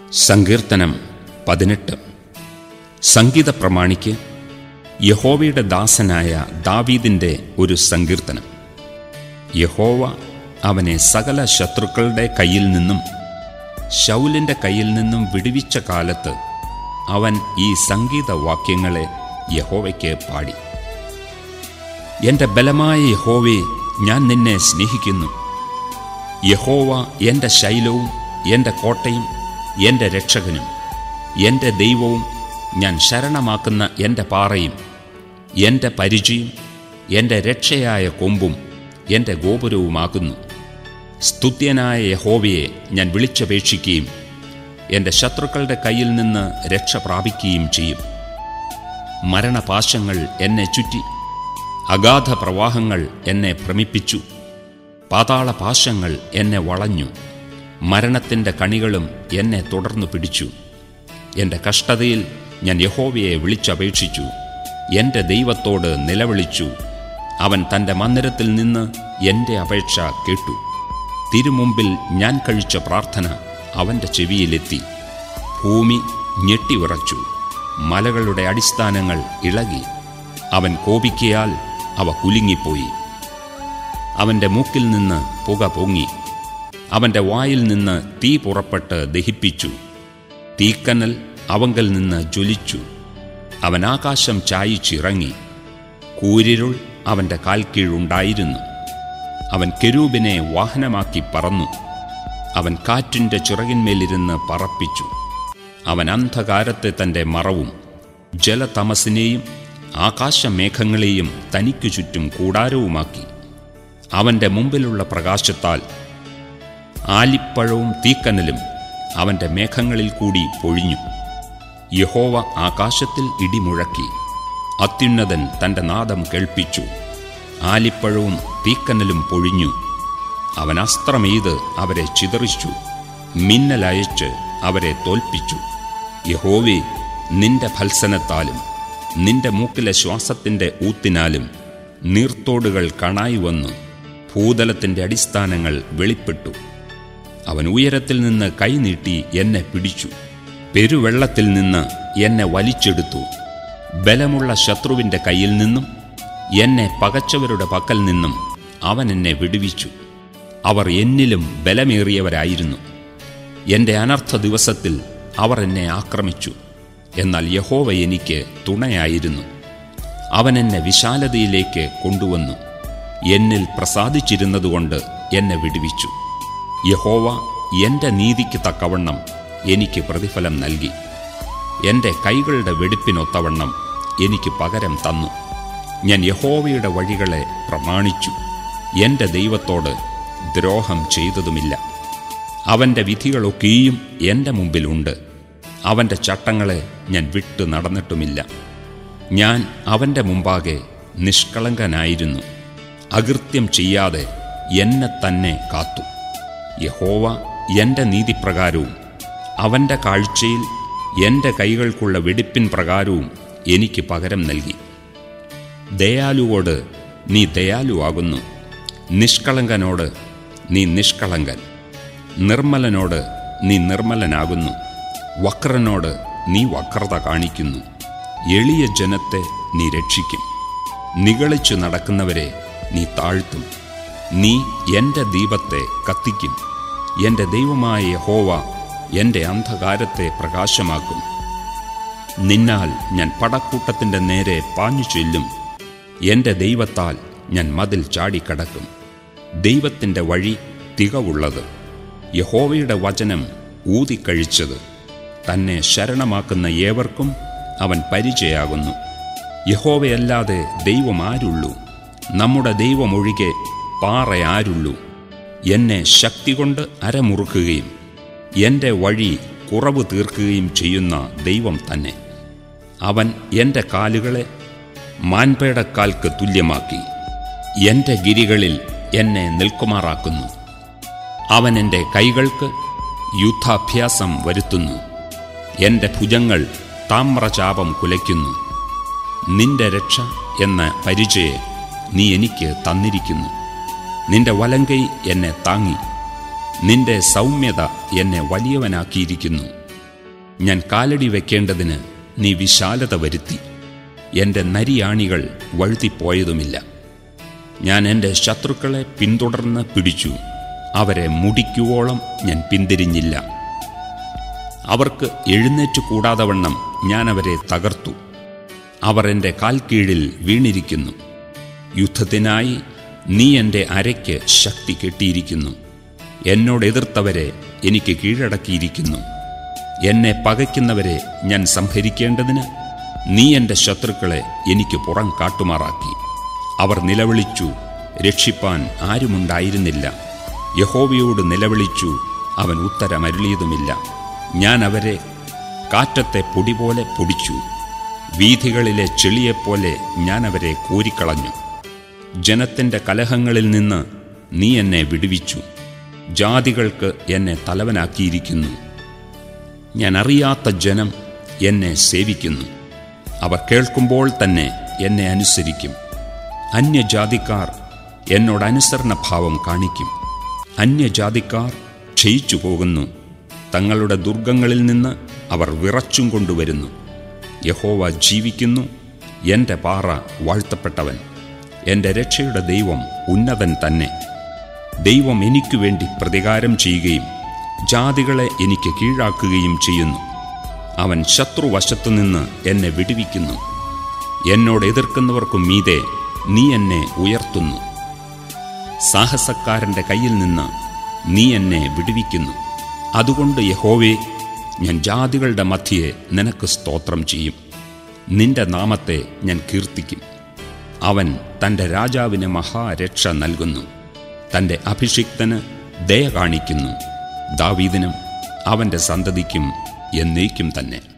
സങ്കീർത്തനം പതിനെട്ട് സംഗീത പ്രമാണിക്ക് യഹോവയുടെ ദാസനായ ദാവീദിന്റെ ഒരു സങ്കീർത്തനം യഹോവ അവനെ സകല ശത്രുക്കളുടെ കയ്യിൽ നിന്നും ശൗലിന്റെ കയ്യിൽ നിന്നും വിടുവിച്ച കാലത്ത് അവൻ ഈ സംഗീത വാക്യങ്ങളെ യഹോവയ്ക്ക് പാടി എന്റെ ബലമായ യഹോവേ ഞാൻ നിന്നെ സ്നേഹിക്കുന്നു യഹോവ എൻ്റെ ശൈലവും എൻ്റെ കോട്ടയും എൻ്റെ രക്ഷകനും എൻ്റെ ദൈവവും ഞാൻ ശരണമാക്കുന്ന എൻ്റെ പാറയും എൻ്റെ പരിചയും എൻ്റെ രക്ഷയായ കൊമ്പും എൻ്റെ ഗോപുരവുമാകുന്നു സ്തുത്യനായ യഹോവയെ ഞാൻ വിളിച്ചപേക്ഷിക്കുകയും എൻ്റെ ശത്രുക്കളുടെ കയ്യിൽ നിന്ന് രക്ഷ പ്രാപിക്കുകയും ചെയ്യും മരണപാശങ്ങൾ എന്നെ ചുറ്റി അഗാധ പ്രവാഹങ്ങൾ എന്നെ ഭ്രമിപ്പിച്ചു പാതാളപാശങ്ങൾ എന്നെ വളഞ്ഞു മരണത്തിൻ്റെ കണികളും എന്നെ തുടർന്നു പിടിച്ചു എൻ്റെ കഷ്ടതയിൽ ഞാൻ യഹോവയെ വിളിച്ചപേക്ഷിച്ചു എൻ്റെ ദൈവത്തോട് നിലവിളിച്ചു അവൻ തൻ്റെ മന്ദിരത്തിൽ നിന്ന് എൻ്റെ അപേക്ഷ കേട്ടു തിരുമുമ്പിൽ ഞാൻ കഴിച്ച പ്രാർത്ഥന അവൻ്റെ ചെവിയിലെത്തി ഭൂമി ഞെട്ടിവിറച്ചു മലകളുടെ അടിസ്ഥാനങ്ങൾ ഇളകി അവൻ കോപിക്കയാൽ അവ കുലുങ്ങിപ്പോയി അവൻ്റെ മൂക്കിൽ നിന്ന് പുക പൊങ്ങി അവൻ്റെ വായിൽ നിന്ന് തീ പുറപ്പെട്ട് ദഹിപ്പിച്ചു തീക്കനൽ അവങ്കൽ നിന്ന് ജ്വലിച്ചു അവൻ ആകാശം ചായിച്ചിറങ്ങി കൂരിരുൾ അവൻ്റെ കാൽ കീഴുണ്ടായിരുന്നു അവൻ കെരൂബിനെ വാഹനമാക്കി പറന്നു അവൻ കാറ്റിൻ്റെ ചിറകിന്മേലിരുന്ന് പറപ്പിച്ചു അവൻ അന്ധകാരത്തെ തൻ്റെ മറവും ജലതമസിനെയും ആകാശമേഘങ്ങളെയും തനിക്കു ചുറ്റും കൂടാരവുമാക്കി അവൻ്റെ മുമ്പിലുള്ള പ്രകാശത്താൽ ആലിപ്പഴവും തീക്കനലും അവൻ്റെ മേഘങ്ങളിൽ കൂടി പൊഴിഞ്ഞു യഹോവ ആകാശത്തിൽ ഇടിമുഴക്കി അത്യുന്നതൻ തൻ്റെ നാദം കേൾപ്പിച്ചു ആലിപ്പഴവും തീക്കനലും പൊഴിഞ്ഞു അവൻ അസ്ത്രമെയ്ത് അവരെ ചിതറിച്ചു മിന്നലയച്ച് അവരെ തോൽപ്പിച്ചു യഹോവേ നിന്റെ ഭത്സനത്താലും നിന്റെ മൂക്കിലെ ശ്വാസത്തിൻ്റെ ഊത്തിനാലും നീർത്തോടുകൾ കണായി വന്നു ഭൂതലത്തിൻ്റെ അടിസ്ഥാനങ്ങൾ വെളിപ്പെട്ടു അവൻ ഉയരത്തിൽ നിന്ന് കൈനീട്ടി എന്നെ പിടിച്ചു പെരുവെള്ളത്തിൽ നിന്ന് എന്നെ വലിച്ചെടുത്തു ബലമുള്ള ശത്രുവിൻ്റെ കയ്യിൽ നിന്നും എന്നെ പകച്ചവരുടെ പക്കൽ നിന്നും അവൻ എന്നെ വിടുവിച്ചു അവർ എന്നിലും ബലമേറിയവരായിരുന്നു എൻ്റെ അനർത്ഥ ദിവസത്തിൽ അവർ എന്നെ ആക്രമിച്ചു എന്നാൽ യഹോവ എനിക്ക് തുണയായിരുന്നു അവൻ എന്നെ വിശാലതയിലേക്ക് കൊണ്ടുവന്നു എന്നിൽ പ്രസാദിച്ചിരുന്നതുകൊണ്ട് എന്നെ വിടുവിച്ചു യഹോവ എൻ്റെ നീതിക്ക് തക്കവണ്ണം എനിക്ക് പ്രതിഫലം നൽകി എൻ്റെ കൈകളുടെ വെടിപ്പിനൊത്തവണ്ണം എനിക്ക് പകരം തന്നു ഞാൻ യഹോവയുടെ വഴികളെ പ്രമാണിച്ചു എൻ്റെ ദൈവത്തോട് ദ്രോഹം ചെയ്തതുമില്ല അവൻ്റെ വിധികളൊക്കെയും എൻ്റെ മുമ്പിലുണ്ട് അവൻ്റെ ചട്ടങ്ങളെ ഞാൻ വിട്ടു നടന്നിട്ടുമില്ല ഞാൻ അവൻ്റെ മുമ്പാകെ നിഷ്കളങ്കനായിരുന്നു അകൃത്യം ചെയ്യാതെ എന്നെ തന്നെ കാത്തു യഹോവ എൻ്റെ നീതിപ്രകാരവും അവൻ്റെ കാഴ്ചയിൽ എൻ്റെ കൈകൾക്കുള്ള വെടിപ്പിൻ പ്രകാരവും എനിക്ക് പകരം നൽകി ദയാലുവോട് നീ ദയാലുവാകുന്നു നിഷ്കളങ്കനോട് നീ നിഷ്കളങ്കൻ നിർമ്മലനോട് നീ നിർമ്മലനാകുന്നു വക്രനോട് നീ വക്രത കാണിക്കുന്നു എളിയ ജനത്തെ നീ രക്ഷിക്കും നിഗളിച്ചു നടക്കുന്നവരെ നീ താഴ്ത്തും നീ എൻ്റെ ദീപത്തെ കത്തിക്കും എൻ്റെ ദൈവമായ യഹോവ എൻ്റെ അന്ധകാരത്തെ പ്രകാശമാക്കും നിന്നാൽ ഞാൻ പടക്കൂട്ടത്തിൻ്റെ നേരെ പാഞ്ഞു ചെല്ലും എൻ്റെ ദൈവത്താൽ ഞാൻ മതിൽ ചാടിക്കടക്കും ദൈവത്തിൻ്റെ വഴി തികവുള്ളത് യഹോവയുടെ വചനം ഊതിക്കഴിച്ചത് തന്നെ ശരണമാക്കുന്ന ഏവർക്കും അവൻ പരിചയാകുന്നു യഹോവയല്ലാതെ ദൈവം ആരുള്ളൂ നമ്മുടെ ദൈവമൊഴികെ പാറ ആരുള്ളൂ എന്നെ ശക്തി കൊണ്ട് അരമുറുക്കുകയും എൻ്റെ വഴി കുറവ് തീർക്കുകയും ചെയ്യുന്ന ദൈവം തന്നെ അവൻ എൻ്റെ കാലുകളെ മാൻപേടക്കാൽക്ക് തുല്യമാക്കി എൻ്റെ ഗിരികളിൽ എന്നെ നിൽക്കുമാറാക്കുന്നു അവൻ എൻ്റെ കൈകൾക്ക് യുദ്ധാഭ്യാസം വരുത്തുന്നു എൻ്റെ ഭുജങ്ങൾ താമ്രചാപം കുലയ്ക്കുന്നു നിന്റെ രക്ഷ എന്ന പരിചയെ നീ എനിക്ക് തന്നിരിക്കുന്നു നിന്റെ വലങ്കൈ എന്നെ താങ്ങി നിന്റെ സൗമ്യത എന്നെ വലിയവനാക്കിയിരിക്കുന്നു ഞാൻ കാലടി വയ്ക്കേണ്ടതിന് നീ വിശാലത വരുത്തി എൻ്റെ നരിയാണികൾ വഴുതിപ്പോയതുമില്ല ഞാൻ എൻ്റെ ശത്രുക്കളെ പിന്തുടർന്ന് പിടിച്ചു അവരെ മുടിക്കുവോളം ഞാൻ പിന്തിരിഞ്ഞില്ല അവർക്ക് എഴുന്നേറ്റ് കൂടാതവണ്ണം ഞാൻ അവരെ തകർത്തു അവർ എൻ്റെ കാൽ കീഴിൽ വീണിരിക്കുന്നു യുദ്ധത്തിനായി നീ എൻ്റെ അരയ്ക്ക് ശക്തി കെട്ടിയിരിക്കുന്നു എന്നോട് എതിർത്തവരെ എനിക്ക് കീഴടക്കിയിരിക്കുന്നു എന്നെ പകയ്ക്കുന്നവരെ ഞാൻ സംഹരിക്കേണ്ടതിന് നീ എൻ്റെ ശത്രുക്കളെ എനിക്ക് പുറം കാട്ടുമാറാക്കി അവർ നിലവിളിച്ചു രക്ഷിപ്പാൻ ആരുമുണ്ടായിരുന്നില്ല യഹോവയോട് നിലവിളിച്ചു അവൻ ഉത്തരമരുളിയതുമില്ല ഞാൻ അവരെ കാറ്റത്തെ പൊടി പോലെ പൊടിച്ചു വീഥികളിലെ ചെളിയെപ്പോലെ ഞാൻ അവരെ കോരിക്കളഞ്ഞു ജനത്തിൻ്റെ കലഹങ്ങളിൽ നിന്ന് നീ എന്നെ വിടുവിച്ചു ജാതികൾക്ക് എന്നെ തലവനാക്കിയിരിക്കുന്നു ഞാൻ അറിയാത്ത ജനം എന്നെ സേവിക്കുന്നു അവർ കേൾക്കുമ്പോൾ തന്നെ എന്നെ അനുസരിക്കും അന്യജാതിക്കാർ എന്നോട് അനുസരണഭാവം കാണിക്കും അന്യജാതിക്കാർ ക്ഷയിച്ചു പോകുന്നു തങ്ങളുടെ ദുർഗങ്ങളിൽ നിന്ന് അവർ വിറച്ചും കൊണ്ടുവരുന്നു യഹോവ ജീവിക്കുന്നു എൻ്റെ പാറ വാഴ്ത്തപ്പെട്ടവൻ എൻ്റെ രക്ഷയുടെ ദൈവം ഉന്നതൻ തന്നെ ദൈവം എനിക്കു വേണ്ടി പ്രതികാരം ചെയ്യുകയും ജാതികളെ എനിക്ക് കീഴാക്കുകയും ചെയ്യുന്നു അവൻ ശത്രുവശത്തുനിന്ന് എന്നെ വിടുവിക്കുന്നു എന്നോട് എതിർക്കുന്നവർക്കു മീതെ നീ എന്നെ ഉയർത്തുന്നു സാഹസക്കാരൻ്റെ കയ്യിൽ നിന്ന് നീ എന്നെ വിടുവിക്കുന്നു അതുകൊണ്ട് യഹോവേ ഞാൻ ജാതികളുടെ മധ്യയെ നിനക്ക് സ്തോത്രം ചെയ്യും നിന്റെ നാമത്തെ ഞാൻ കീർത്തിക്കും അവൻ തൻ്റെ രാജാവിന് മഹാരക്ഷ നൽകുന്നു തൻ്റെ അഭിഷിക്തന് ദയ കാണിക്കുന്നു ദാവീദിനും അവൻ്റെ സന്തതിക്കും എന്നേക്കും തന്നെ